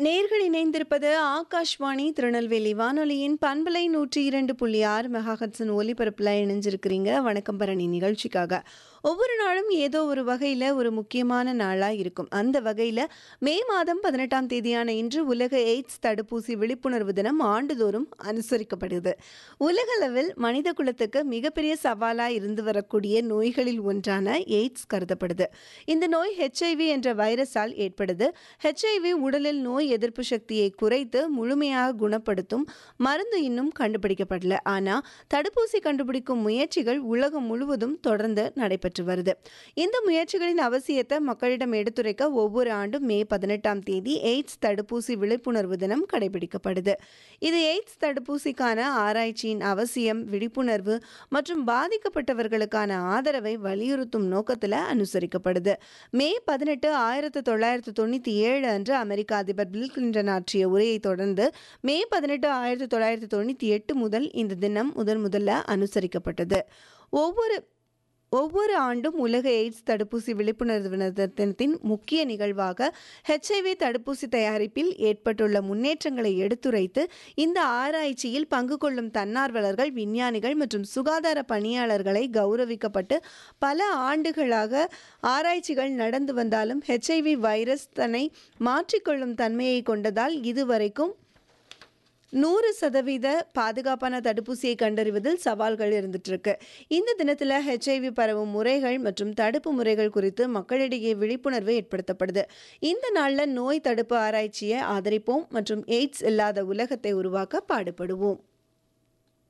நேர்கள் இணைந்திருப்பது ஆகாஷ்வாணி திருநெல்வேலி வானொலியின் பண்பலை நூற்றி இரண்டு புள்ளி ஆறு மெகாஹட்ஸின் ஒலிபரப்பில் இணைஞ்சிருக்கிறீங்க வணக்கம் பரணி நிகழ்ச்சிக்காக ஒவ்வொரு நாளும் ஏதோ ஒரு வகையில் ஒரு முக்கியமான நாளாக இருக்கும் அந்த வகையில் மே மாதம் பதினெட்டாம் தேதியான இன்று உலக எய்ட்ஸ் தடுப்பூசி விழிப்புணர்வு தினம் ஆண்டுதோறும் அனுசரிக்கப்படுது உலகளவில் மனித குலத்துக்கு மிகப்பெரிய சவாலாக இருந்து வரக்கூடிய நோய்களில் ஒன்றான எய்ட்ஸ் கருதப்படுது இந்த நோய் ஹெச்ஐவி என்ற வைரஸால் ஏற்படுது ஹெச்ஐவி உடலில் நோய் எதிர்ப்பு சக்தியை குறைத்து முழுமையாக குணப்படுத்தும் மருந்து இன்னும் கண்டுபிடிக்கப்படல ஆனால் தடுப்பூசி கண்டுபிடிக்கும் முயற்சிகள் உலகம் முழுவதும் தொடர்ந்து நடைபெற்று வருது இந்த முயற்சிகளின் அவசியத்தை மக்களிடம் எடுத்துரைக்க ஒவ்வொரு ஆண்டும் மே பதினெட்டாம் தேதி எய்ட்ஸ் தடுப்பூசி விழிப்புணர்வு தினம் கடைபிடிக்கப்படுது இது எய்ட்ஸ் தடுப்பூசிக்கான ஆராய்ச்சியின் அவசியம் விழிப்புணர்வு மற்றும் பாதிக்கப்பட்டவர்களுக்கான ஆதரவை வலியுறுத்தும் நோக்கத்தில் அனுசரிக்கப்படுது மே பதினெட்டு ஆயிரத்தி தொள்ளாயிரத்து தொண்ணூற்றி ஏழு அன்று அமெரிக்க அதிபர் பில் கிளின்டன் ஆற்றிய உரையை தொடர்ந்து மே பதினெட்டு ஆயிரத்தி தொள்ளாயிரத்தி தொண்ணூற்றி எட்டு முதல் இந்த தினம் முதன் முதல்ல அனுசரிக்கப்பட்டது ஒவ்வொரு ஒவ்வொரு ஆண்டும் உலக எய்ட்ஸ் தடுப்பூசி விழிப்புணர்வு தினத்தின் முக்கிய நிகழ்வாக ஹெச்ஐவி தடுப்பூசி தயாரிப்பில் ஏற்பட்டுள்ள முன்னேற்றங்களை எடுத்துரைத்து இந்த ஆராய்ச்சியில் பங்கு கொள்ளும் தன்னார்வலர்கள் விஞ்ஞானிகள் மற்றும் சுகாதார பணியாளர்களை கௌரவிக்கப்பட்டு பல ஆண்டுகளாக ஆராய்ச்சிகள் நடந்து வந்தாலும் ஹெச்ஐவி வைரஸ் தன்னை மாற்றிக்கொள்ளும் தன்மையை கொண்டதால் இதுவரைக்கும் நூறு சதவீத பாதுகாப்பான தடுப்பூசியை கண்டறிவதில் சவால்கள் இருந்துட்டு இருக்கு இந்த தினத்தில் ஹெச்ஐவி பரவும் முறைகள் மற்றும் தடுப்பு முறைகள் குறித்து மக்களிடையே விழிப்புணர்வு ஏற்படுத்தப்படுது இந்த நாளில் நோய் தடுப்பு ஆராய்ச்சியை ஆதரிப்போம் மற்றும் எய்ட்ஸ் இல்லாத உலகத்தை உருவாக்க பாடுபடுவோம்